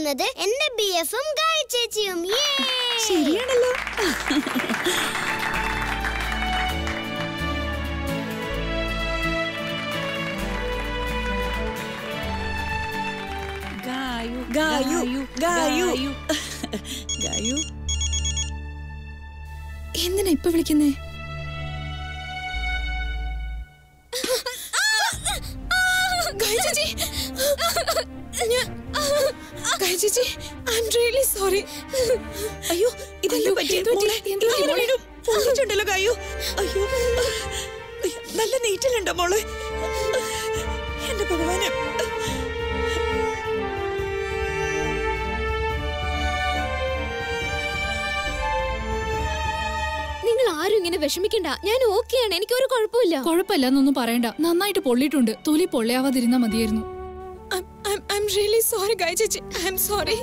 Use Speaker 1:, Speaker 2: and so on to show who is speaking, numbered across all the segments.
Speaker 1: പോകുന്നത് എന്റെ ബി എഫും ഗായ ചേച്ചിയും Yay!
Speaker 2: ശരിയാണല്ലോ
Speaker 3: ഗായു
Speaker 2: ഗായു ഗായു ഗായു
Speaker 4: എന്തിനാ ഇപ്പൊ വിളിക്കുന്നേ ഗായ ചേച്ചി ഞാൻ- ഗായ ചേച്ചി ഐ എം റിയലി സോറി
Speaker 2: അയ്യോ ഇതല്ലേ പറ്റിയ
Speaker 4: എന്ത് പറ്റി? എന്ത് പറ്റി മോളെ?
Speaker 2: പൊള്ളിച്ചുണ്ടല്ലോ ഗായു അയ്യോ അയ്യോ, നല്ല നീറ്റിലുണ്ടോ മോളെ എന്റെ ഭഗവാനെ
Speaker 5: നിങ്ങൾ ആരും ഇങ്ങനെ വിഷമിക്കണ്ട ഞാൻ ഓക്കെയാണ് എനിക്ക് ഒരു കുഴപ്പമില്ല
Speaker 4: കുഴപ്പമില്ല എന്നൊന്നും പറയണ്ട നന്നായിട്ട് പൊള്ളിയിട്ടുണ്ട് തൊലി പൊള്ളിയാവാതിരുന്നാ മതിയായിരുന്നു I'm really sorry Gaya ചേച്ചി ഐ എം സോറി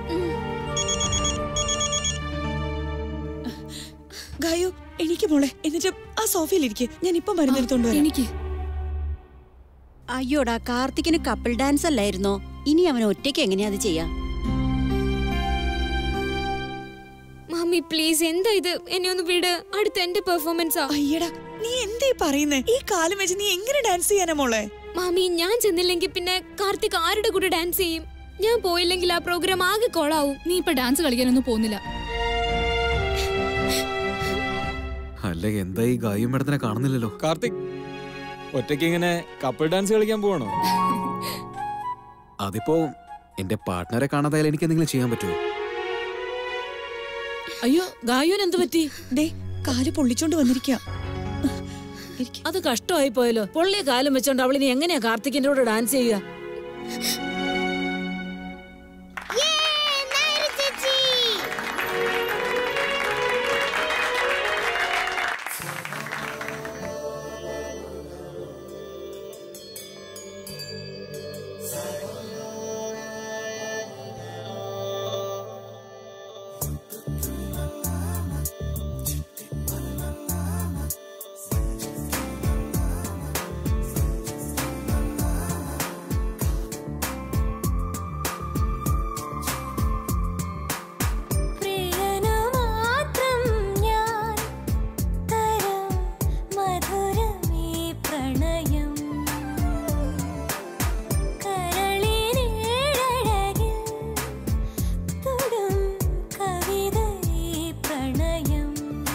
Speaker 2: ഗായു എനിക്ക് മോളെ എന്നിട്ട് ആ സോഫയിലിരിക്കെ ഞാൻ ഇപ്പൊ മരുന്നെടുത്തോണ്ട് വരാം
Speaker 4: എനിക്ക്
Speaker 3: അയ്യോടാ കാർത്തിക്കിന് കപ്പിൾ ഡാൻസ് അല്ലായിരുന്നോ ഇനി അവൻ ഒറ്റയ്ക്ക് എങ്ങനെയാ അത് ചെയ്യാ
Speaker 5: മാമി പ്ലീസ് എന്താ ഇത് എന്നെ ഒന്ന് വിട് അടുത്ത എന്റെ പെർഫോമൻസാ
Speaker 2: അയ്യടാ നീ എന്തേ പറയുന്നേ ഈ കാലം വെച്ച് നീ എങ്ങനെ ഡാൻസ് ചെയ്യാനാ മോളെ
Speaker 5: മാമി ഞാൻ ചെന്നില്ലെങ്കിൽ പിന്നെ കാർത്തിക് ആരുടെ കൂടെ ഡാൻസ് ചെയ്യും ഞാൻ പോയില്ലെങ്കിൽ ആ പ്രോഗ്രാം ആകെ കോളാവും
Speaker 4: നീ ഇപ്പൊ ഡാൻസ് കളിക്കാനൊന്നും പോകുന്നില്ല
Speaker 6: അല്ല എന്താ ഈ ഗായും മേഡത്തിനെ കാണുന്നില്ലല്ലോ
Speaker 7: കാർത്തിക് ഒറ്റയ്ക്ക് ഇങ്ങനെ കപ്പിൾ ഡാൻസ് കളിക്കാൻ പോവാണോ
Speaker 6: അതിപ്പോ എന്റെ പാർട്ട്ണറെ കാണാതായാലും എനിക്ക് എന്തെങ്കിലും ചെയ്യാൻ പറ്റുമോ
Speaker 8: അയ്യോ ഗായുവിന് എന്ത് പറ്റി
Speaker 2: ദേ കാല് പൊള്ളിച്ചോണ്ട് വന്നിരിക്കാം
Speaker 8: അത് കഷ്ടമായി പോയല്ലോ പൊള്ളിയ കാലം വെച്ചോണ്ട് അവളിനി എങ്ങനെയാ കാർത്തിക്കിന്റെ കൂടെ ഡാൻസ് ചെയ്യുക
Speaker 1: Yay! നായരി ചേച്ചി
Speaker 9: പ്രിയനു മാത്രം ഞാൻ തരാം മധുരമീ പ്രണയം കരളിനേഴഴകിൽ തൊടും കവിതയീ പ്രണയം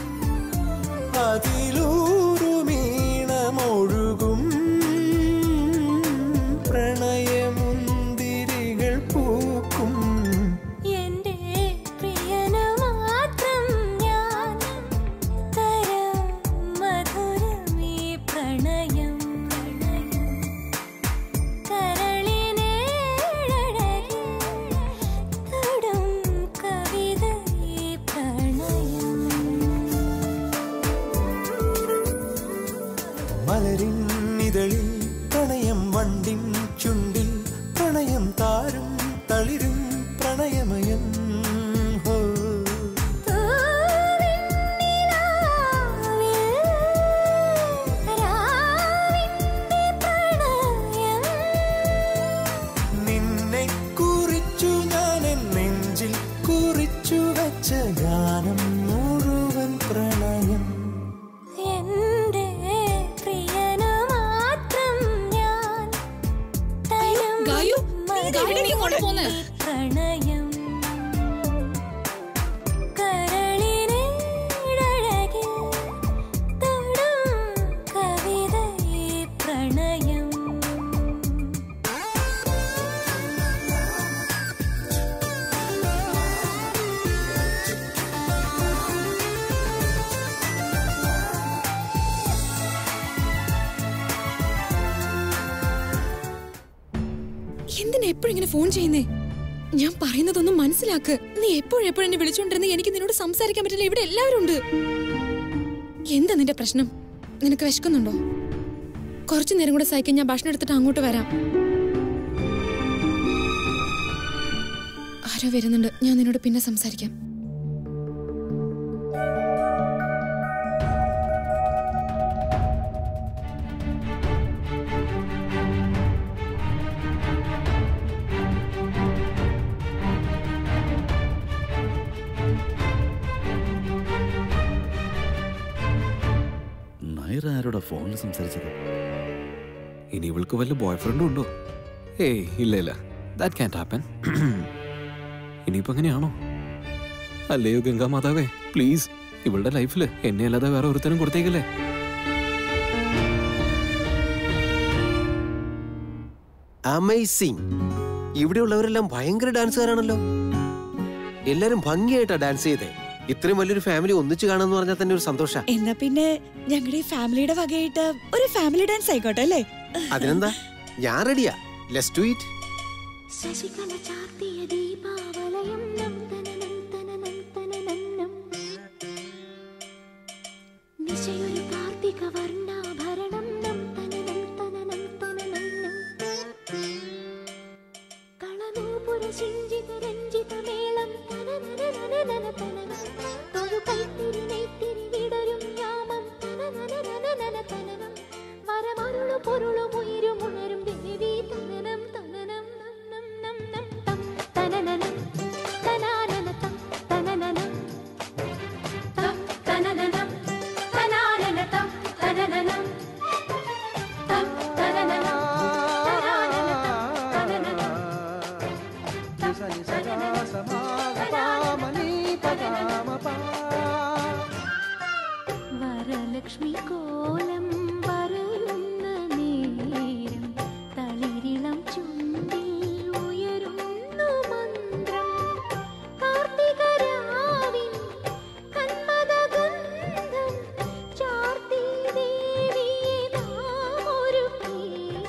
Speaker 10: അതിലൂറുമീണമൊഴുകും പ്രണയമുന്തിരികൾ പൂക്കും
Speaker 9: എന്റെ പ്രിയനു മാത്രം ഞാൻ തരാം മധുരമീ പ്രണയം കരളിനേഴഴകിൽ തൊടും കവിതയീ പ്രണയം
Speaker 10: മലരിൻ ഇതളിൽ പ്രണയം വണ്ടിൻ ചുണ്ടിൽ പ്രണയം താരും തളിരും പ്രണയമയം ഹോ നിന്നെ കുറിച്ചു ഞാൻ എൻ നെഞ്ചിൽ കുറിച്ചു വെച്ച ഗാനം മുഴുവൻ പ്രണയം
Speaker 9: എന്റെ പ്രിയനു മാത്രം ഞാൻ തരും
Speaker 4: ഗായു, ഗായു, എവിടെയാ നീ ഇങ്ങോട്ട് പോന്നെ?
Speaker 9: പ്രണയം കരളിനേഴഴകിൽ തൊടും കവിതയീ പ്രണയം
Speaker 4: എന്തിനാ എപ്പോഴും ഇങ്ങനെ ഫോൺ ചെയ്യുന്നേ ഞാൻ പറയുന്നതൊന്നും മനസ്സിലാക്ക് നീ എപ്പോഴും എപ്പോഴും എന്നെ വിളിച്ചോണ്ടിരുന്ന എനിക്ക് നിന്നോട് സംസാരിക്കാൻ പറ്റില്ല ഇവിടെ എല്ലാവരും ഉണ്ട് എന്താ നിന്റെ പ്രശ്നം നിനക്ക് വിശക്കുന്നുണ്ടോ കുറച്ചു നേരം കൂടെ സഹിക്കാൻ ഞാൻ ഭക്ഷണം എടുത്തിട്ട് അങ്ങോട്ട് വരാം ആരോ വരുന്നുണ്ട് ഞാൻ നിന്നോട് പിന്നെ സംസാരിക്കാം
Speaker 6: ഫോണിൽ സംസാരിച്ചത് ഇനി ഇവൾക്ക് വല്ല ബോയ് ഫ്രണ്ടും ഉണ്ടോ ഏയ് ഇല്ല ഇല്ല ദാറ്റ് ക്യാൻ ഹാപ്പൻ ഇനിയിപ്പോ എങ്ങനെയാണോ അല്ലയോ ഗംഗാ മാതാവേ പ്ലീസ് ഇവളുടെ ലൈഫിൽ എന്നെ അല്ലാതെ വേറെ ഒരുത്തനും കൊടുത്തേക്കല്ലേ
Speaker 11: അമേസിങ് ഇവിടെയുള്ളവരെല്ലാം ഭയങ്കര ഡാൻസുകാരാണല്ലോ എല്ലാരും ഭംഗിയായിട്ടാ ഡാൻസ് ചെയ്തേ ഇത്രയും വലിയൊരു ഫാമിലി ഒന്നിച്ചു കാണാന്ന് പറഞ്ഞാൽ തന്നെ ഒരു സന്തോഷ
Speaker 2: എന്നാ പിന്നെ ഞങ്ങളുടെ ഈ ഫാമിലിയുടെ വകയായിട്ട് ഒരു ഫാമിലി ഡാൻസ് ആയിക്കോട്ടെ അല്ലേ
Speaker 11: അതിനെന്താ ഞാൻ റെഡിയാ ലെസ് ടു ഇറ്റ്
Speaker 9: ശശികല ചാർത്തിയ ദീപാവലയം നം തനനം തനനം തനനന്നം. നിശയൊരു കാർത്തിക വർണ്ണാഭരണം നം തനനം തനനം തനനന്നം. കളനൂപുര സിഞ്ചിത രഞ്ജിത മേളം തനനനനനനന തനനം. തൊഴുകൈത്തിരി നെയ്ത്തിരി വിടരും യാമം തനനനനനനന തനനം. വരമരുളു പൊരുളും ഉയരും ഉണരും ദേവി തനനം തനനം നം നം നം തം തനനനം തനാനന തം തനനനം തം തനനനം തനാനന തം തനനനം തം തനനനം തനാനന തം തനനനം തം തനനനം വരലക്ഷ്മി കോലം വരുന്ന നേരം തളിരിളം ചുണ്ടിൽ ഉയരുന്നു മന്ത്രം കാർത്തികരാവിൻ കന്മദഗന്ധം ചാർത്തി ദേവിയെ നാം ഒരുക്കി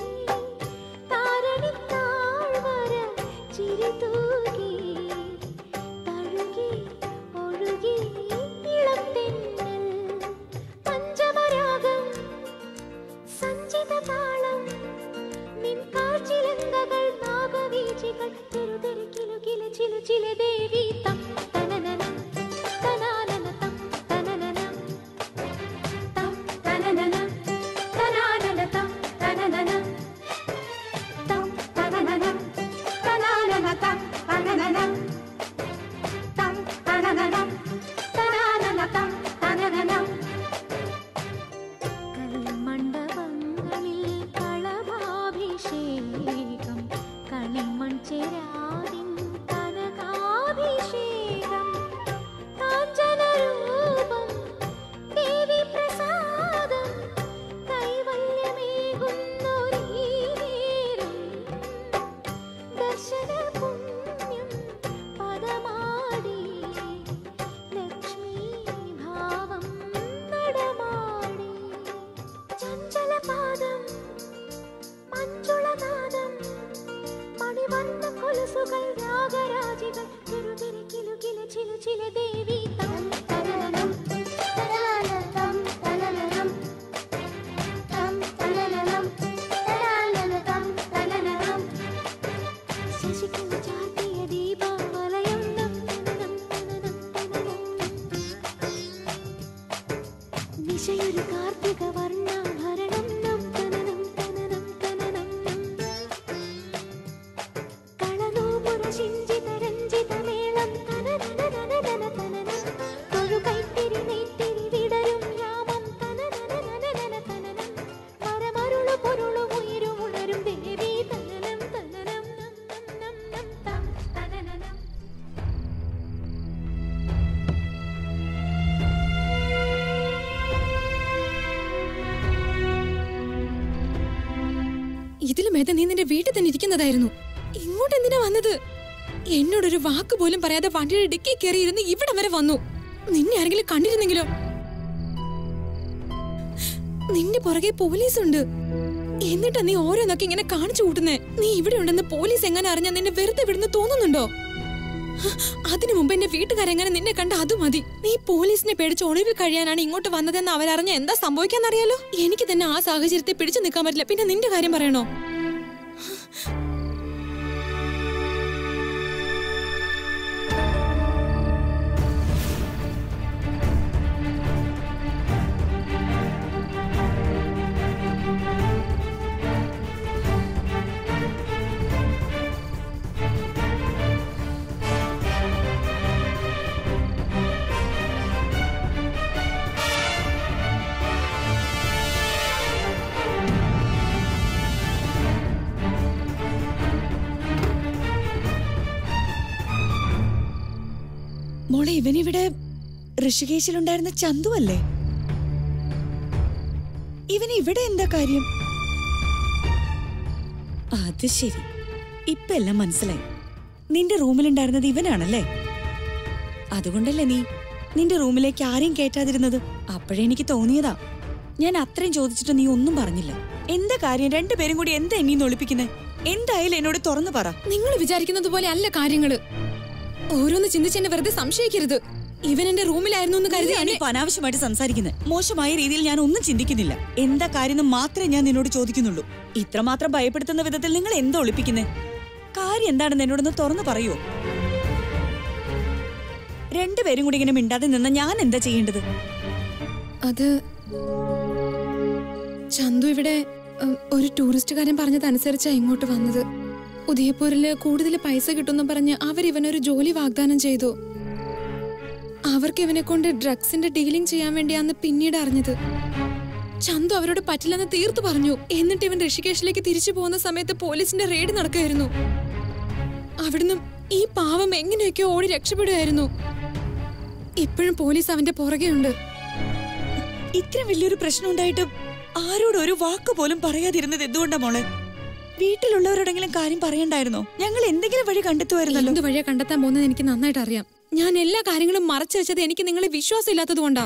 Speaker 9: താരണിത്താഴ്വര ചിരി തൂകി തഴുകി ഒഴുകി ഇളം തെന്നൽ പഞ്ചമരാഗം സഞ്ചിത താളം നിൻ കാഴ്ചിലങ്കകൾ നാഗവീചികൾ തെരുതെരു കിലുകില ചിലു ചില ദേവി തം തനനനം തനാനന തം തനനനം തം തനനനം തനാനന തം തനനനം തം തനനനം തനാനന തം തനനനം തം തനനനം തനാനന തം തനനനം കൽമണ്ഡപങ്ങളിൽ കളഭാഭിഷേകം കളിമൺ ചേരാതിൻ കനകാഭിഷേകം കാഞ്ചനരൂപം ദേവി പ്രസാദം കൈവല്യമേകുന്നൊരീ നേരം ദർശന പുണ്യം പദമാടി ലക്ഷ്മീ ഭാവം നടമാടി ചഞ്ചലപാദം മഞ്ജുളനാദം മണിവർണ്ണ കൊലുസുകൾ രാഗരാജികൾ തിരുതിരി കിലുകില ചിലു ചില ദേവി തം തനനനം തനാനനം തനനനം തം തനനനം തനാനനം തനനനം ശശികല ചാർത്തിയ ദീപാവലയം നം തനനം തനനം തനനം നിശയൊരു കാർത്തിക വർണ്ണാഭരണം നം തനനം തനനം തനനം കളനൂപുര ശിഞ്ചിത രഞ്ജിത മേളം തനനനനനനന തനനം തൊഴുകൈത്തിരി നെയ്ത്തിരി വിടരും യാമം തനനനനനനന തനനം വരമരുളു പൊരുളും ഉയരും ഉണരും ദേവി തനനം തനനം നം നം നം തം തനനനം
Speaker 4: ഇതിലും ഭേദം നീ നിന്റെ വീട്ടിൽ തന്നെ ഇരിക്കുന്നതായിരുന്നു ഇങ്ങോട്ട് എന്തിനാ വന്നത് എന്നോടൊരു വാക്ക് പോലും പറയാതെ വണ്ടിയുടെ ഡിക്കി കയറി ഇരുന്ന് ഇവിടെ വരെ വന്നു നിന്നെ ആരെങ്കിലും കണ്ടിരുന്നെങ്കിലോ നിന്റെ പുറകെ പോലീസ് ഉണ്ട് എന്നിട്ടാ നീ ഓരോന്നൊക്കെ ഇങ്ങനെ കാണിച്ചു കൂട്ടുന്നേ നീ ഇവിടെ ഉണ്ടെന്ന് പോലീസ് എങ്ങനെ അറിഞ്ഞാ നിന്നെ വെറുതെ വിടുന്ന് തോന്നുന്നുണ്ടോ അതിനു മുമ്പ് എന്റെ വീട്ടുകാരെങ്ങനെ നിന്നെ കണ്ട അത് മതി നീ പോലീസിനെ പേടിച്ച് ഒളിവിൽ കഴിയാനാണ് ഇങ്ങോട്ട് വന്നതെന്ന് അവരറിഞ്ഞ എന്താ സംഭവിക്കാന്നറിയാലോ എനിക്ക് തന്നെ ആ സാഹചര്യത്തെ പിടിച്ചു നിൽക്കാൻ പറ്റില്ല പിന്നെ നിന്റെ കാര്യം പറയണോ
Speaker 9: ആ
Speaker 2: മോളെ ഇവനിവിടെ ഋഷികേശിലുണ്ടായിരുന്ന ചന്തു അല്ലേ ഇവന് ഇവിടെ എന്താ കാര്യം അത് ശരി ഇപ്പൊ എല്ലാം മനസ്സിലായി നിന്റെ റൂമിലുണ്ടായിരുന്നത് ഇവനാണല്ലേ അതുകൊണ്ടല്ലേ നീ നിന്റെ റൂമിലേക്ക് ആരെയും കേറ്റാതിരുന്നത് അപ്പോഴേ എനിക്ക് തോന്നിയതാ ഞാൻ അത്രയും ചോദിച്ചിട്ട് നീ ഒന്നും പറഞ്ഞില്ല എന്താ കാര്യം രണ്ടുപേരും കൂടി എന്താ എന്നെ ഒളിപ്പിക്കുന്നത് എന്തായാലും എന്നോട് തുറന്നു പറ
Speaker 4: നിങ്ങൾ വിചാരിക്കുന്നത് പോലെ അല്ല കാര്യങ്ങള് ഓരോന്ന് ചിന്തിച്ച് എന്നെ വെറുതെ സംശയിക്കരുത് ഇവൻ എന്റെ റൂമിലായിരുന്നു എന്ന് കരുതി
Speaker 2: കരുതിയാണ്
Speaker 4: എന്നെ-
Speaker 2: ഇപ്പൊ അനാവശ്യമായിട്ട് സംസാരിക്കുന്നത് മോശമായ രീതിയിൽ ഞാൻ ഒന്നും ചിന്തിക്കുന്നില്ല എന്താ കാര്യം മാത്രമേ ഞാൻ നിന്നോട് ചോദിക്കുന്നുള്ളൂ ഇത്രമാത്രം ഭയപ്പെടുത്തുന്ന വിധത്തിൽ നിങ്ങൾ എന്താ ഒളിപ്പിക്കുന്നത് കാര്യം എന്താണെന്ന് എന്നോടൊന്ന് തുറന്നു പറയോ രണ്ടുപേരും കൂടി ഇങ്ങനെ മിണ്ടാതെ നിന്ന ഞാൻ എന്താ ചെയ്യേണ്ടത്
Speaker 4: അത് ചന്തു ഇവിടെ ഉം, ഒരു ടൂറിസ്റ്റുകാരൻ പറഞ്ഞതനുസരിച്ചാ ഇങ്ങോട്ട് വന്നത് ഉദയപൂരില് കൂടുതൽ പൈസ കിട്ടുമെന്ന് പറഞ്ഞ് അവരിവനൊരു ജോലി വാഗ്ദാനം ചെയ്തു അവർക്ക് ഇവനെ കൊണ്ട് ഡ്രഗ്സിന്റെ ഡീലിംഗ് ചെയ്യാൻ വേണ്ടിയാന്ന് പിന്നീട് അറിഞ്ഞത് ചന്തു അവരോട് പറ്റില്ലെന്ന് തീർത്തു പറഞ്ഞു എന്നിട്ട് ഇവൻ ഋഷികേശിലേക്ക് തിരിച്ചു പോകുന്ന സമയത്ത് പോലീസിന്റെ റെയ്ഡ് നടക്കുകയായിരുന്നു അവിടുന്ന് ഈ പാവം എങ്ങനെയൊക്കെയോ ഓടി രക്ഷപ്പെടുകയായിരുന്നു ഇപ്പോഴും പോലീസ് അവന്റെ പുറകെയുണ്ട്
Speaker 2: ഇത്ര വലിയൊരു പ്രശ്നം ഉണ്ടായിട്ട് ആരോടും ഒരു വാക്ക് പോലും പറയാതിരുന്നത് എന്തുകൊണ്ടാ മോളെ വീട്ടിലുള്ളവരോടെങ്കിലും കാര്യം പറയണ്ടായിരുന്നോ ഞങ്ങൾ എന്തെങ്കിലും വഴി കണ്ടെത്തുമായിരുന്നല്ലോ
Speaker 4: എന്ത് വഴിയാ കണ്ടെത്താൻ പോകുന്നത് എനിക്ക് നന്നായിട്ട് അറിയാം ഞാൻ എല്ലാ കാര്യങ്ങളും മറച്ചു വെച്ചത് എനിക്ക് നിങ്ങളെ വിശ്വാസം ഇല്ലാത്തത് കൊണ്ടാ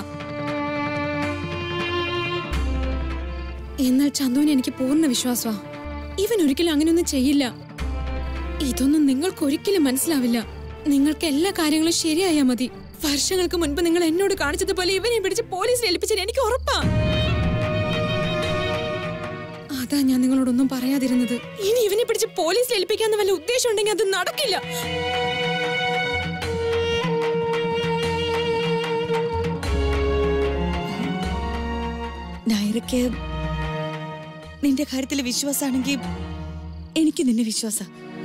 Speaker 4: എന്നാൽ ചന്തുവിന് എനിക്ക് പൂർണ്ണ വിശ്വാസമാ ഇവൻ ഒരിക്കലും അങ്ങനെയൊന്നും ചെയ്യില്ല ഇതൊന്നും നിങ്ങൾക്ക് ഒരിക്കലും മനസ്സിലാവില്ല നിങ്ങൾക്ക് എല്ലാ കാര്യങ്ങളും ശരിയായാ മതി വർഷങ്ങൾക്ക് മുൻപ് നിങ്ങൾ എന്നോട് കാണിച്ചതുപോലെ ഇവനെ പിടിച്ച് പോലീസിൽ ഏൽപ്പിച്ചത് എനിക്ക് ഉറപ്പാ അതാ ഞാൻ നിങ്ങളോടൊന്നും പറയാതിരുന്നത് ഇനി ഇവനെ പിടിച്ച് പോലീസിൽ ഏൽപ്പിക്കാന്ന് വല്ല ഉദ്ദേശം ഉണ്ടെങ്കിൽ അത് നടക്കില്ല
Speaker 2: നായരക്ക് നിന്റെ കാര്യത്തിൽ വിശ്വാസാണെങ്കിൽ എനിക്ക് നിന്നെ വിശ്വാസ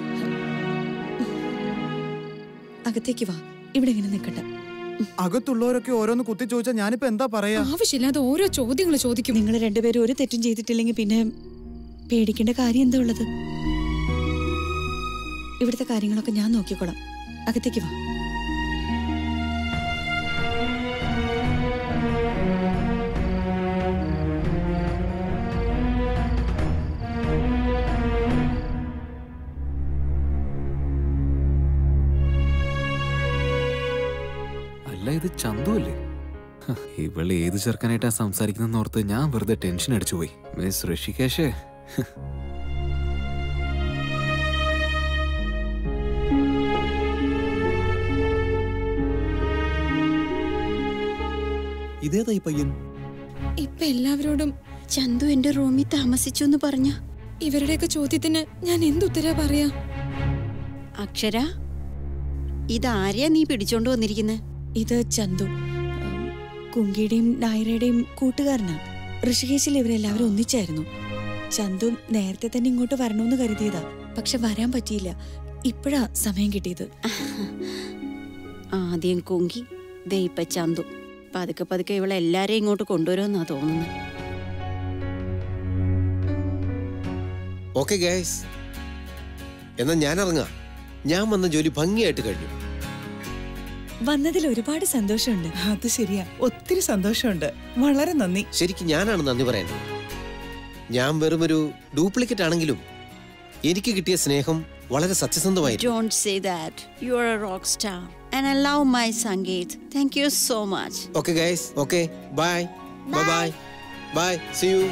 Speaker 2: അകത്തേക്ക് വാ ഇവിടെ ഇങ്ങനെ നിൽക്കട്ടെ
Speaker 12: അകത്തുള്ളവരൊക്കെ ഓരോന്ന് കുത്തി ചോദിച്ചാൽ ഞാനിപ്പോ എന്താ പറയാ
Speaker 4: ആവശ്യമില്ലാതെ ഓരോ ചോദ്യങ്ങൾ ചോദിക്കും
Speaker 2: നിങ്ങൾ രണ്ടുപേരും ഒരു തെറ്റും ചെയ്തിട്ടില്ലെങ്കിൽ പിന്നെ പേടിക്കേണ്ട കാര്യം എന്താ ഉള്ളത് ഇവിടുത്തെ കാര്യങ്ങളൊക്കെ ഞാൻ നോക്കിക്കോളാം അകത്തേക്ക് വാ
Speaker 6: അല്ല ഇത് ചന്തു അല്ലേ ഹ, ഇവള് ഏത് ചെറുക്കാനായിട്ടാ സംസാരിക്കുന്നെന്ന് ഓർത്ത് ഞാൻ വെറുതെ ടെൻഷൻ അടിച്ചു പോയി മിസ് ഋഷികേഷേ ഹ്,
Speaker 11: ഇതേതാ ഈ പയ്യൻ
Speaker 4: ഇപ്പൊ എല്ലാവരോടും
Speaker 3: ചന്തു എന്റെ റൂമിൽ താമസിച്ചു എന്ന് പറഞ്ഞ
Speaker 4: ഇവരുടെയൊക്കെ ചോദ്യത്തിന് ഞാൻ എന്തുത്തരാ പറയാ
Speaker 3: അക്ഷര ഇതാരെയാ നീ പിടിച്ചോണ്ട് വന്നിരിക്കുന്നത്
Speaker 2: ഇത് ചന്തു ഉം, കുങ്കിയുടെയും നായരയുടെയും കൂട്ടുകാരനാണ് ഋഷികേശിൽ ഇവരെല്ലാവരും ഒന്നിച്ചായിരുന്നു ചന്തു നേരത്തെ തന്നെ ഇങ്ങോട്ട് വരണമെന്ന് കരുതിയതാ പക്ഷെ വരാൻ പറ്റിയില്ല ഇപ്പോഴാ സമയം കിട്ടിയത്
Speaker 3: ആദ്യം കുങ്കി ദേ ഇപ്പൊ ചന്തു പതുക്കെ പതുക്കെ ഇവളെ എല്ലാരെയും ഇങ്ങോട്ട് കൊണ്ടുവരുമെന്നാ തോന്നുന്നത്
Speaker 11: ഓക്കെ ഗൈസ് എന്നാ ഞാൻ ഇറങ്ങാം ഞാൻ വന്ന ജോലി ഭംഗിയായിട്ട് കഴിഞ്ഞു
Speaker 2: വന്നതിൽ ഒരുപാട് സന്തോഷമുണ്ട്
Speaker 13: അത് ശരിയാ ഒത്തിരി സന്തോഷമുണ്ട് വളരെ നന്ദി
Speaker 11: ശരിക്കും ഞാനാണ് നന്ദി പറയേണ്ടത് ഞാൻ വെറുമൊരു ഡ്യൂപ്ലിക്കേറ്റ് ആണെങ്കിലും എനിക്ക് കിട്ടിയ സ്നേഹം വളരെ സത്യസന്ധമായിരുന്നു
Speaker 3: Don't say that. You are a rock star. And I love my Sangeet. Thank you so much.
Speaker 11: Okay guys okay bye bye bye bye see you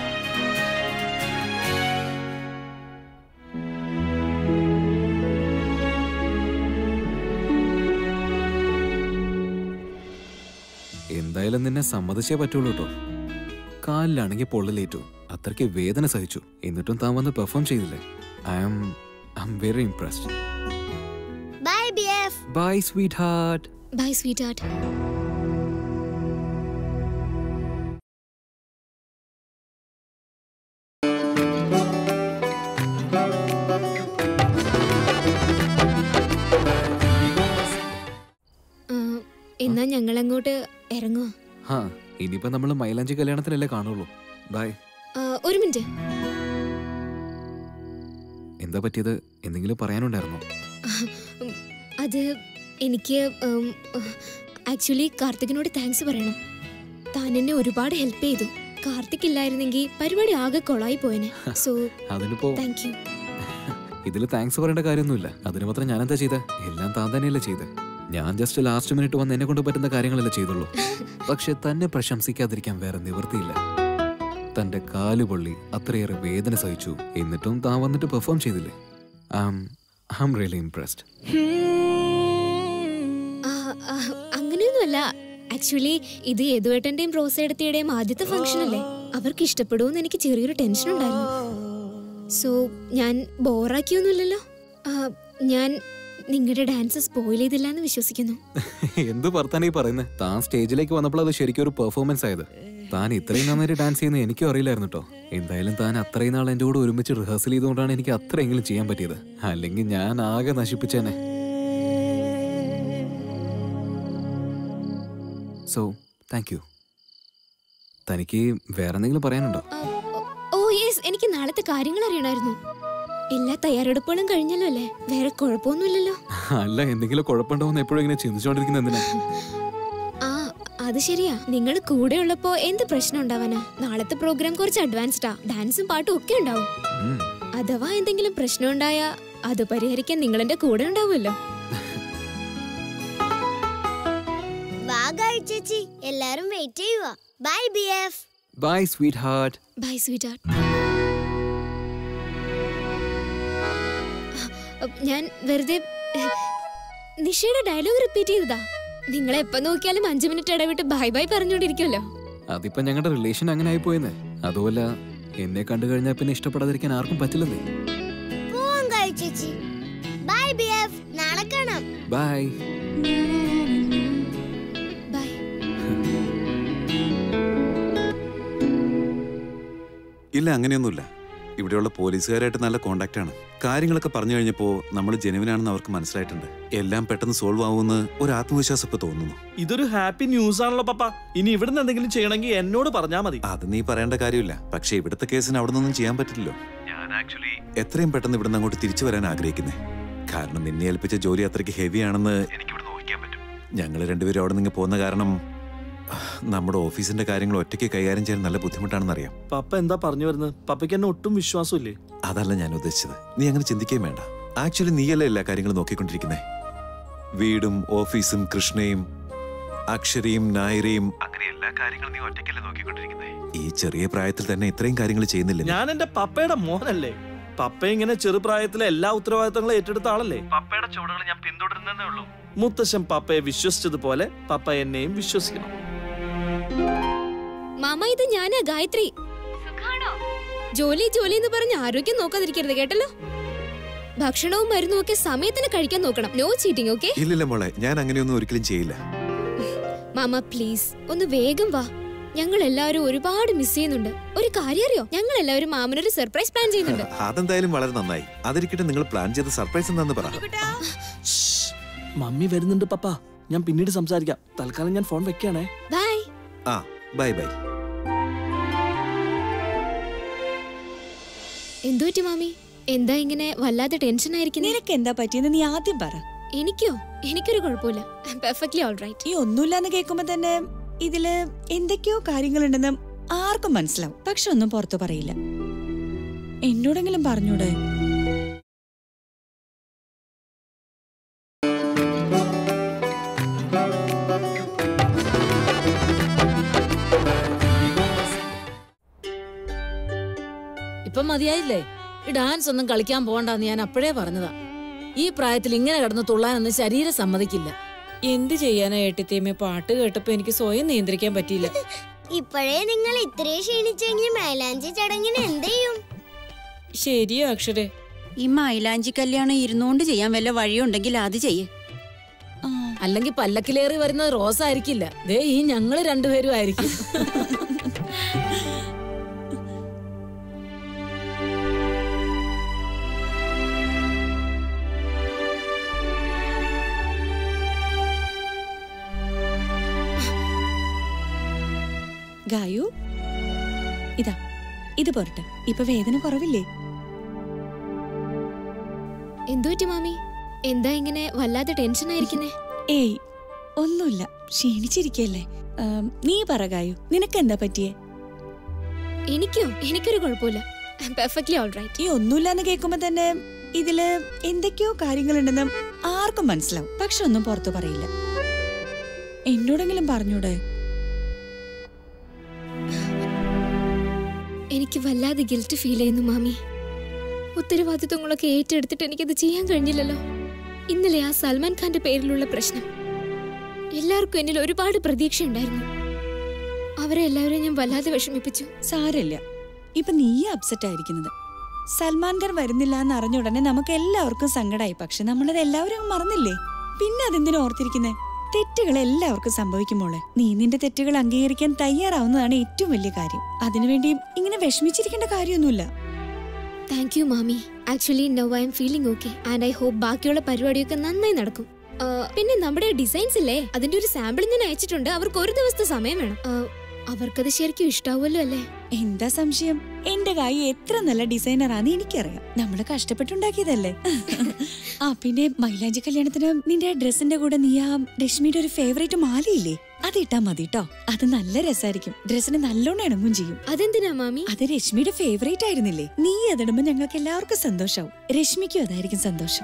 Speaker 6: എന്തായാലും നിന്നെ സമ്മതിച്ചേ പറ്റുള്ളൂ കേട്ടോ കാലിലാണെങ്കിൽ പൊള്ളലേറ്റു അത്രയ്ക്ക് വേദന സഹിച്ചു എന്നിട്ടും താൻ വന്ന് പെർഫോം ചെയ്തില്ലേ I am I'm very impressed
Speaker 1: by B F
Speaker 6: bye sweetheart
Speaker 5: bye sweetheart എന്നാ ഞങ്ങൾ അങ്ങോട്ട് ഇറങ്ങോ
Speaker 6: ഹാ ഇനിയിപ്പോ നമ്മൾ മൈലാഞ്ചി കല്യാണത്തിനല്ലേ കാണുള്ളൂ ബൈ
Speaker 5: ഒരു മിനിറ്റ്
Speaker 6: എന്താ പറ്റിയത് എന്തെങ്കിലും പറയാനുണ്ടായിരുന്നോ
Speaker 5: അത് എനിക്ക് ആക്ച്വലി കാർത്തികിനോട് താങ്ക്സ് പറയണം താൻ എന്നെ ഒരുപാട് ഹെൽപ്പ് ചെയ്തു കാർത്തിക് ഇല്ലായിരുന്നെങ്കിൽ പരിപാടി ആകെ കൊളായി പോയനെ സോ
Speaker 6: അതിനിപ്പോ
Speaker 5: താങ്ക് യു
Speaker 6: ഇതിൽ താങ്ക്സ് പറയേണ്ട കാര്യമൊന്നുമില്ല അതിന് മാത്രം ഞാൻ എന്താ ചെയ്തേ എല്ലാം താൻ തന്നെയല്ലേ ചെയ്തേ ഞാൻ ജസ്റ്റ് ലാസ്റ്റ് മിനിറ്റ് വന്ന് എന്നെ കൊണ്ട് പറ്റുന്ന കാര്യങ്ങളല്ലേ ചെയ്തുള്ളൂ പക്ഷെ തന്നെ പ്രശംസിക്കാതിരിക്കാൻ വേറെ നിവൃത്തിയില്ല തന്റെ കാല് പൊള്ളി അത്രയേറെ വേദന സഹിച്ചു എന്നിട്ടും താൻ വന്നിട്ട് പെർഫോം ചെയ്തില്ലേ ഐ ആം റിയലി ഇംപ്രസ്ഡ്
Speaker 5: ആ, ആ, അങ്ങനെയൊന്നുമല്ല ആക്ച്വലി ഇത് യദുവേട്ടന്റെയും റോസേടത്തിയുടെയും ആദ്യത്തെ ഫംഗ്ഷൻ അല്ലേ അവർക്ക് ഇഷ്ടപ്പെടുമെന്ന് എനിക്ക് ചെറിയൊരു ടെൻഷൻ ഉണ്ടായിരുന്നു സോ ഞാൻ ബോറാക്കിയൊന്നുമില്ലല്ലോ ആ, ഞാൻ നിങ്ങളുടെ ഡാൻസ് സ്പോയിൽ ചെയ്തില്ല എന്ന് വിശ്വസിക്കുന്നു
Speaker 6: എന്ത് വർത്താനീ പറയുന്നത് താൻ സ്റ്റേജിലേക്ക് വന്നപ്പോൾ അത് ശരിക്കും ഒരു പെർഫോമൻസ് ആയത് താൻ ഇത്രയും നന്നായിട്ട് ഡാൻസ് ചെയ്യുന്ന എനിക്കും അറിയില്ലായിരുന്നു കേട്ടോ എന്തായാലും താൻ അത്രയും നാൾ എൻ്റെ കൂടെ ഒരുമിച്ച് റിഹേഴ്സൽ ചെയ്തുകൊണ്ടാണ് എനിക്ക് അത്രയെങ്കിലും ചെയ്യാൻ പറ്റിയത് അല്ലെങ്കിൽ ഞാൻ ആകെ നശിപ്പിച്ചേനെ സോ താങ്ക് യു തനിക്ക് വേറെ എന്തെങ്കിലും പറയാനുണ്ടോ
Speaker 5: ഓ യെസ് എനിക്ക് നാളത്തെ കാര്യങ്ങൾ അറിയണമായിരുന്നു എല്ലാ തയ്യാറെടുപ്പുകളും കഴിഞ്ഞല്ലോ അല്ലേ വേറെ കുഴപ്പമൊന്നുമില്ലല്ലോ
Speaker 6: അല്ല എന്തെങ്കിലും കുഴപ്പമുണ്ടോന്ന് എപ്പോഴും ഇങ്ങനെ ചിന്തിച്ചുകൊണ്ടിരിക്കുന്നത് എന്തിനാ
Speaker 5: ആ അത് ശരിയാ നിങ്ങൾ കൂടെ ഉള്ളപ്പോ എന്ത് പ്രശ്നം ഉണ്ടാവാനാ നാളത്തെ പ്രോഗ്രാം കുറച്ച് അഡ്വാൻസ്ഡാ ഡാൻസും പാട്ടും ഒക്കെ ഉണ്ടാവും
Speaker 6: ഉം.
Speaker 5: അഥവാ എന്തെങ്കിലും പ്രശ്നം ഉണ്ടായാ അത് പരിഹരിക്കാൻ നിങ്ങൾ എന്റെ കൂടെ ഉണ്ടാവുമല്ലോ
Speaker 1: വാ ഗായ് ചേച്ചി എല്ലാരും വെയിറ്റ് ചെയ്യുക bye B F
Speaker 6: bye sweetheart
Speaker 5: bye sweet ഞാൻ വെറുതെ നിഷയുടെ ഡയലോഗ് റിപ്പീറ്റ് ചെയ്തതാ നിങ്ങളെ എപ്പോ നോക്കിയാലും അഞ്ചു മിനിറ്റ് ഇടവിട്ട് ബൈ ബൈ പറഞ്ഞോണ്ടിരിക്കുമല്ലോ
Speaker 6: അതിപ്പോ ഞങ്ങളുടെ റിലേഷൻ അങ്ങനെ ആയി പോയെന്നേ അതുമല്ല എന്നെ കണ്ടു കഴിഞ്ഞാൽ പിന്നെ ഇഷ്ടപ്പെടാതിരിക്കാൻ ആർക്കും പറ്റില്ലെന്നേ
Speaker 1: പോവാം ഗായ് ചേച്ചി ബൈ ബി എഫ് നാളെ കാണാം
Speaker 6: ബൈ
Speaker 14: ഇല്ല അങ്ങനെയൊന്നുമില്ല ഇവിടെയുള്ള പോലീസുകാരായിട്ട് നല്ല കോണ്ടാക്ട് ആണ് കാര്യങ്ങളൊക്കെ പറഞ്ഞു കഴിഞ്ഞപ്പോൾ നമ്മൾ ജെനുവിനാണെന്ന് അവർക്ക് മനസ്സിലായിട്ടുണ്ട് എല്ലാം പെട്ടെന്ന് സോൾവ് ആവുമെന്ന് ഒരു ആത്മവിശ്വാസം ഇപ്പൊ തോന്നുന്നു
Speaker 15: ഇതൊരു ഹാപ്പി ന്യൂസ് ആണല്ലോ പപ്പ ഇനി ഇവിടുന്ന് എന്തെങ്കിലും ചെയ്യണമെങ്കിൽ എന്നോട് പറഞ്ഞാ മതി
Speaker 14: അത് നീ പറയേണ്ട കാര്യമില്ല പക്ഷേ ഇവിടുത്തെ കേസിന് അവിടെ നിന്നൊന്നും ചെയ്യാൻ പറ്റില്ലല്ലോ ഞാൻ ആക്ച്വലി എത്രയും പെട്ടെന്ന് ഇവിടുന്ന് അങ്ങോട്ട് തിരിച്ചു വരാൻ ആഗ്രഹിക്കുന്നേ കാരണം നിന്നെ ഏൽപ്പിച്ച ജോലി അത്രയ്ക്ക് ഹെവി ആണെന്ന് എനിക്ക് ഇവിടെ ഊഹിക്കാൻ പറ്റും ഞങ്ങൾ രണ്ടുപേരും അവിടെ നിന്ന് പോകുന്ന കാരണം നമ്മുടെ ഓഫീസിന്റെ കാര്യങ്ങൾ ഒറ്റയ്ക്ക് കൈകാര്യം ചെയ്യാൻ നല്ല ബുദ്ധിമുട്ടാണെന്നറിയാം
Speaker 15: പപ്പ എന്താ പറഞ്ഞു വരുന്നത് പപ്പയ്ക്ക് എന്നെ ഒട്ടും വിശ്വാസമില്ലേ
Speaker 14: അതല്ല ഞാൻ ഉദ്ദേശിച്ചത് നീ അങ്ങനെ ചിന്തിക്കുകയും വേണ്ട ആക്ച്വലി നീയല്ലേ എല്ലാ കാര്യങ്ങളും നോക്കിക്കൊണ്ടിരിക്കുന്നേ വീടും ഓഫീസും കൃഷ്ണയും അക്ഷരയും നായരയും അങ്ങനെ എല്ലാ കാര്യങ്ങളും നീ ഒറ്റയ്ക്കല്ലേ നോക്കിക്കൊണ്ടിരിക്കുന്നേ ഈ ചെറിയ പ്രായത്തിൽ തന്നെ ഇത്രയും കാര്യങ്ങൾ ചെയ്യുന്നില്ല നീ.
Speaker 15: ഞാൻ എന്റെ പപ്പയുടെ മോനല്ലേ പപ്പ ഇങ്ങനെ ചെറുപ്രായത്തിലെ എല്ലാ ഉത്തരവാദിത്തങ്ങളും ഏറ്റെടുത്ത ആളല്ലേ പപ്പയുടെ ചുവടുകൾ ഞാൻ പിന്തുടരുന്നേ ഉള്ളൂ മുത്തശ്ശൻ പപ്പയെ വിശ്വസിച്ചതുപോലെ പപ്പ എന്നെയും വിശ്വസിക്കണം
Speaker 5: മാമ ഇത് ഞാനാ ഗായത്രി ജോലി ജോലി എന്ന് പറഞ്ഞ് ആരോഗ്യം നോക്കാതിരിക്കരുത് കേട്ടല്ലോ ഭക്ഷണവും മരുന്നും ഒക്കെ സമയത്തിന് കഴിക്കാൻ നോക്കണം നോ ചീറ്റിംഗ് ഓക്കെ
Speaker 14: ഇല്ലില്ല മോളെ ഞാൻ അങ്ങനെയൊന്നും ഒരിക്കലും ചെയ്യില്ല
Speaker 5: മാമ പ്ലീസ് ഒന്ന് വേഗം വാ ഞങ്ങൾ എല്ലാവരും ഒരുപാട് മിസ് ചെയ്യുന്നുണ്ട് ഒരു കാര്യം അറിയോ ഞങ്ങൾ എല്ലാവരും മാമനൊരു സർപ്രൈസ് പ്ലാൻ ചെയ്യുന്നുണ്ട്
Speaker 14: അതെന്തായാലും വളരെ നന്നായി അതിരിക്കട്ടെ നിങ്ങൾ പ്ലാൻ ചെയ്ത സർപ്രൈസ് എന്താന്ന് പറ
Speaker 15: മമ്മി വരുന്നുണ്ട് പപ്പ ഞാൻ പിന്നീട് സംസാരിക്കാം തൽക്കാലം ഞാൻ ഫോൺ വെക്കാണേ
Speaker 5: ബൈ
Speaker 14: ആ ബൈ ബൈ
Speaker 5: എന്തു പറ്റി മാമി എന്താ ഇങ്ങനെ വല്ലാതെ ടെൻഷൻ ആയിരിക്കുന്നത്
Speaker 2: നിനക്ക് എന്താ പറ്റിയെന്ന് നീ ആദ്യം പറ
Speaker 5: എനിക്കോ എനിക്കൊരു കുഴപ്പമില്ല പെർഫെക്റ്റ്ലി ഓൾ റൈറ്റ്
Speaker 2: ഈ ഒന്നുമില്ലാന്ന് കേൾക്കുമ്പോ തന്നെ ഇതില് എന്തൊക്കെയോ കാര്യങ്ങളുണ്ടെന്ന് ആർക്കും മനസ്സിലാവും പക്ഷെ ഒന്നും പുറത്തു പറയില്ല എന്നോടെങ്കിലും പറഞ്ഞൂടെ
Speaker 8: ഇപ്പൊ മതിയായില്ലേ ഈ ഡാൻസ് ഒന്നും കളിക്കാൻ പോകണ്ടെന്ന് ഞാൻ അപ്പോഴേ പറഞ്ഞതാ ഈ പ്രായത്തിൽ ഇങ്ങനെ കിടന്ന് തുള്ളാനൊന്നും ശരീരം സമ്മതിക്കില്ല
Speaker 4: എന്ത് ചെയ്യാനാ ഏട്ടിത്തേമ്മ പാട്ട് കേട്ടപ്പോ എനിക്ക് സ്വയം നിയന്ത്രിക്കാൻ പറ്റിയില്ല
Speaker 1: ഇപ്പോഴേ നിങ്ങൾ ഇത്രയും ക്ഷീണിച്ചെങ്കിൽ മൈലാഞ്ചി ചടങ്ങിന് എന്ത് ചെയ്യും
Speaker 4: ശരിയോ അക്ഷരേ
Speaker 3: ഈ മൈലാഞ്ചി കല്യാണം ഇരുന്നുകൊണ്ട് ചെയ്യാൻ വല്ല വഴിയുണ്ടെങ്കിൽ അത് ചെയ്യ്
Speaker 8: അല്ലെങ്കിൽ പല്ലക്കിലേറി വരുന്നത് റോസ് ആയിരിക്കില്ല ദേ ഈ ഞങ്ങള് രണ്ടുപേരും ആയിരിക്കും
Speaker 2: ഗായു ഇതാ ഇത് പോരട്ടെ ഇപ്പൊ വേദന കുറവില്ലേ
Speaker 5: എന്തു പറ്റി മാമി എന്താ ഇങ്ങനെ വല്ലാതെ ടെൻഷൻ ആയിരിക്കുന്നേ
Speaker 2: ഏയ് ഒന്നുമില്ല ക്ഷീണിച്ചിരിക്കല്ലേ ആം, നീ പറകായു നിനക്കെന്താ പറ്റിയേ
Speaker 5: എനിക്കോ എനിക്കൊരു കുഴപ്പമില്ല പെർഫെക്റ്റ്ലി ഓൾ റൈറ്റ്
Speaker 2: ഈ ഒന്നുമില്ലാന്ന് കേൾക്കുമ്പോ തന്നെ ഇതില് എന്തൊക്കെയോ കാര്യങ്ങളുണ്ടെന്ന് ആർക്കും മനസ്സിലാവും പക്ഷെ ഒന്നും പുറത്തു പറയില്ല എന്നോടെങ്കിലും പറഞ്ഞൂടെ
Speaker 5: എനിക്ക് വല്ലാതെ ഗിൽറ്റ് ഫീൽ ചെയ്യുന്നു മാമി ഉത്തരവാദിത്വങ്ങളൊക്കെ ഏറ്റെടുത്തിട്ട് എനിക്കത് ചെയ്യാൻ കഴിഞ്ഞില്ലല്ലോ ഇന്നലെ ആ സൽമാൻ ഖാന്റെ പേരിലുള്ള പ്രശ്നം എല്ലാവർക്കും എന്നിൽ ഒരുപാട് പ്രതീക്ഷ ഉണ്ടായിരുന്നു അവരെ എല്ലാവരെയും ഞാൻ വല്ലാതെ വിഷമിപ്പിച്ചു
Speaker 2: സാരമില്ല ഇപ്പൊ നീ അപ്സെറ്റ് ആയിരിക്കുന്നത് സൽമാൻ ഖാൻ വരുന്നില്ല എന്ന് അറിഞ്ഞ ഉടനെ നമുക്ക് എല്ലാവർക്കും സങ്കടമായി പക്ഷെ നമ്മളത് എല്ലാവരും അങ്ങ് മറന്നില്ലേ പിന്നെ അതെന്തിനാ ഓർത്തിരിക്കുന്നേ തെറ്റുകൾ എല്ലാവർക്കും സംഭവിക്കുമോളെ നീ നിന്റെ തെറ്റുകൾ അംഗീകരിക്കാൻ തയ്യാറാവുന്നതാണ് ഏറ്റവും വലിയ കാര്യം അതിനുവേണ്ടി ഇങ്ങനെ വിഷമിച്ചിരിക്കേണ്ട കാര്യമൊന്നുമില്ല
Speaker 5: താങ്ക് യു മാമി actually no I'm feeling okay and I hope ബാക്കിയുള്ള പരിപാടിയൊക്കെ നന്നായി നടക്കും ആ, പിന്നെ നമ്മുടെ ഡിസൈൻസ് ഇല്ലേ അതിന്റെ ഒരു സാമ്പിൾ ഞാൻ അയച്ചിട്ടുണ്ട് അവർക്ക് ഒരു ദിവസത്തെ സമയം വേണം ആ, അവർക്കത് ശരിക്കും ഇഷ്ടാവുമല്ലോ അല്ലേ
Speaker 2: എന്താ സംശയം എന്റെ കായി എത്ര നല്ല ഡിസൈനർ ആണെന്ന് എനിക്കറിയാം നമ്മള് കഷ്ടപ്പെട്ടുണ്ടാക്കിയതല്ലേ ആ പിന്നെ മൈലാഞ്ചി കല്യാണത്തിന് നിന്റെ ഡ്രസ്സിന്റെ കൂടെ നീ ആ രശ്മിയുടെ ഒരു ഫേവറേറ്റ് മാലയില്ലേ അത് ഇട്ടാ മതി ട്ടോ അത് നല്ല രസമായിരിക്കും ഡ്രസ്സിന് നല്ലോണം ഇണങ്ങും ചെയ്യും
Speaker 5: അതെന്തിനാ മാമി
Speaker 2: അത് രശ്മിയുടെ ഫേവറേറ്റ് ആയിരുന്നില്ലേ നീ അതിടുമ്പോ ഞങ്ങൾക്ക് എല്ലാവർക്കും സന്തോഷാവും രശ്മിക്കും അതായിരിക്കും സന്തോഷം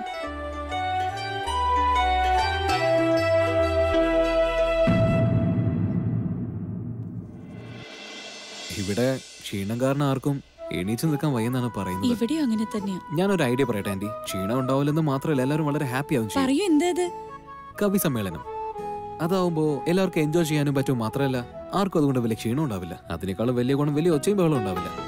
Speaker 6: ഇവിടെ ക്ഷീണം കാരണം ആർക്കും എണീച്ചു നിൽക്കാൻ വയ്യെന്നാണ് പറയുന്നത്
Speaker 2: ഇവിടെയും അങ്ങനെ തന്നെയാ
Speaker 6: ഞാനൊരു ഐഡിയ പറയട്ടെ ആന്റി ക്ഷീണം ഉണ്ടാവില്ലെന്ന് മാത്രമല്ല എല്ലാവരും വളരെ ഹാപ്പി ആവും ചെയ്യും
Speaker 2: പറയൂ എന്താ അത്
Speaker 6: കവി സമ്മേളനം അതാവുമ്പോ എല്ലാവർക്കും എൻജോയ് ചെയ്യാനും പറ്റും മാത്രമല്ല ആർക്കും അതുകൊണ്ട് വലിയ ക്ഷീണം ഉണ്ടാവില്ല അതിനേക്കാളും വലിയ ഗുണം വലിയ ഒച്ചയും ബഹളം ഉണ്ടാവില്ല